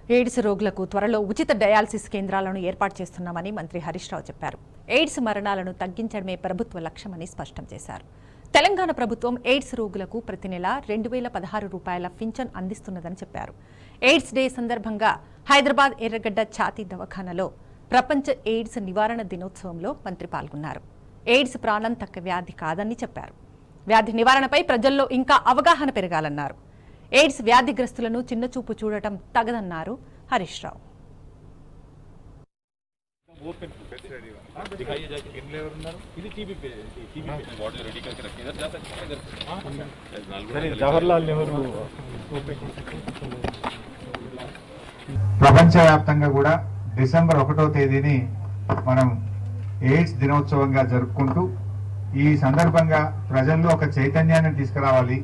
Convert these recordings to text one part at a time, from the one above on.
AIDS రోగులకు త్వరలో ఉచిత డయాలసిస్ కేంద్రాలను ఏర్పాటు చేస్తున్నామని మంత్రి హరీష్ రావు చెప్పారు ఎయిడ్స్ మరణాలను తగ్గించడమే ప్రభుత్వ లక్ష్యమని స్పష్టం చేశారు తెలంగాణ ప్రభుత్వం ఎయిడ్స్ రోగులకు ప్రతి నెల రెండు వేల పదహారు రూపాయల పింఛన్ అందిస్తున్నదని చెప్పారు ఎయిడ్స్ డే సందర్భంగా హైదరాబాద్ ఎర్రగడ్డ ఛాతీ దవాఖానలో ప్రపంచ ఎయిడ్స్ నివారణ దినోత్సవంలో మంత్రి పాల్గొన్నారు ఎయిడ్స్ ప్రాణం తక్క వ్యాధి కాదని చెప్పారు వ్యాధి నివారణపై ప్రజల్లో ఇంకా అవగాహన పెరగాలన్నారు ఎయిడ్స్ వ్యాధిగ్రస్తులను చిన్నచూపు చూడటం తగదన్నారు హరీష్ రావు दिखाइए जाके ఇది టీబీ టీబీ बॉडी रेडी करके रखिए इधर जा सकते हैं इधर సరే జవహర్లాల్ నెహ్రూ ప్రపంచవ్యాప్తంగా కూడా డిసెంబర్ ఒకటో తేదీని మనం ఎయిడ్స్ దినోత్సవంగా జరుపుకుంటూ ఈ సందర్భంగా ప్రజల్లో ఒక చైతన్యాన్ని తీసుకురావాలి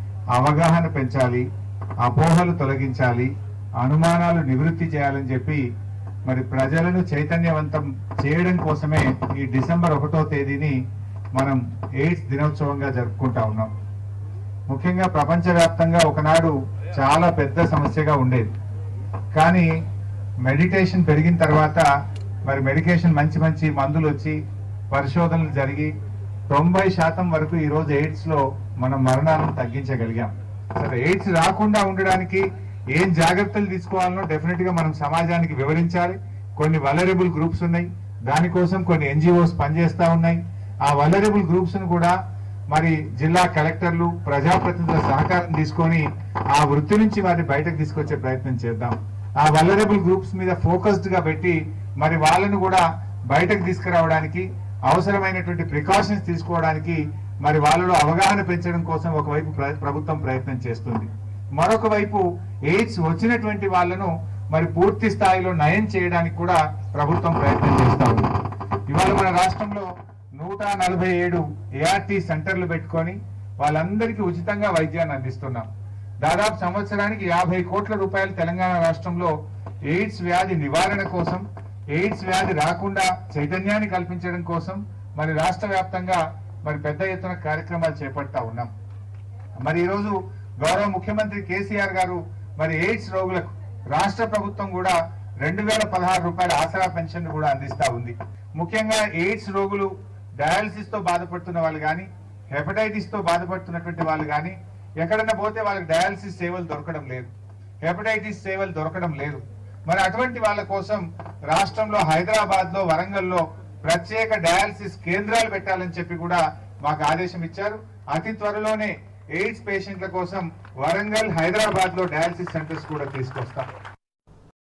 అవగాహన పెంచాలి అపోహలు తొలగించాలి అనుమానాలు నివృత్తి చేయాలని చెప్పి మరి ప్రజలను చైతన్యవంతం చేయడం కోసమే ఈ డిసెంబర్ ఒకటో తేదీని మనం ఎయిడ్స్ దినోత్సవంగా జరుపుకుంటా ఉన్నాం ముఖ్యంగా ప్రపంచవ్యాప్తంగా ఒకనాడు చాలా పెద్ద సమస్యగా ఉండేది కానీ మెడిటేషన్ పెరిగిన తర్వాత మరి మెడికేషన్ మంచి మంచి మందులు వచ్చి పరిశోధనలు జరిగి తొంభై శాతం వరకు ఈ రోజు ఎయిడ్స్ లో మనం మరణాలను తగ్గించగలిగాం సరే ఎయిడ్స్ రాకుండా ఉండడానికి ఏం జాగ్రత్తలు తీసుకోవాలనో డెఫినెట్ గా మనం సమాజానికి వివరించాలి కొన్ని వలరబుల్ గ్రూప్స్ ఉన్నాయి దానికోసం కొన్ని ఎన్జిఓస్ పనిచేస్తా ఉన్నాయి ఆ వలరబుల్ గ్రూప్స్ ను కూడా మరి జిల్లా కలెక్టర్లు ప్రజాప్రతినిధుల సహకారం తీసుకొని ఆ వృత్తి నుంచి వారిని బయటకు తీసుకొచ్చే ప్రయత్నం చేద్దాం ఆ వలరబుల్ గ్రూప్స్ మీద ఫోకస్డ్ గా పెట్టి మరి వాళ్ళను కూడా బయటకు తీసుకురావడానికి అవసరమైనటువంటి ప్రికాషన్స్ తీసుకోవడానికి మరి వాళ్ళలో అవగాహన పెంచడం కోసం ఒకవైపు ప్ర- ప్రభుత్వం ప్రయత్నం చేస్తుంది మరొక వైపు ఎయిడ్స్ వచ్చినటువంటి వాళ్ళను మరి పూర్తి స్థాయిలో నయం చేయడానికి కూడా ప్రభుత్వం ప్రయత్నం చేస్తా ఉంది ఇవాళ మన రాష్ట్రంలో నూట నలభై ఏడు ఏఆర్టీ సెంటర్లు పెట్టుకొని వాళ్ళందరికీ ఉచితంగా వైద్యాన్ని అందిస్తున్నాం దాదాపు సంవత్సరానికి యాభై కోట్ల రూపాయలు తెలంగాణ రాష్ట్రంలో ఎయిడ్స్ వ్యాధి నివారణ కోసం ఎయిడ్స్ వ్యాధి రాకుండా చైతన్యాన్ని కల్పించడం కోసం మరి రాష్ట్ర వ్యాప్తంగా మరి పెద్ద ఎత్తున కార్యక్రమాలు చేపడతా ఉన్నాం మరి ఈరోజు గౌరవ ముఖ్యమంత్రి కేసీఆర్ గారు మరి ఎయిడ్స్ రోగులకు రాష్ట్ర ప్రభుత్వం కూడా రెండు వేల పదహారు రూపాయల ఆసరా పెన్షన్ కూడా అందిస్తా ఉంది ముఖ్యంగా ఎయిడ్స్ రోగులు డయాలసిస్ తో బాధపడుతున్న వాళ్ళు కానీ హెపటైటిస్ తో బాధపడుతున్నటువంటి వాళ్ళు కానీ ఎక్కడన్నా పోతే వాళ్ళకి డయాలసిస్ సేవలు దొరకడం లేదు హెపటైటిస్ సేవలు దొరకడం లేదు మరి అటువంటి వాళ్ళ కోసం రాష్ట్రంలో హైదరాబాద్ లో వరంగల్లో ప్రత్యేక డయాలసిస్ కేంద్రాలు పెట్టాలని చెప్పి కూడా మాకు ఆదేశం ఇచ్చారు అతి త్వరలోనే ఎయిడ్స్ పేషెంట్ల కోసం వరంగల్ హైదరాబాద్ లో డయాలసిస్ సెంటర్స్ కూడా తీసుకొస్తాం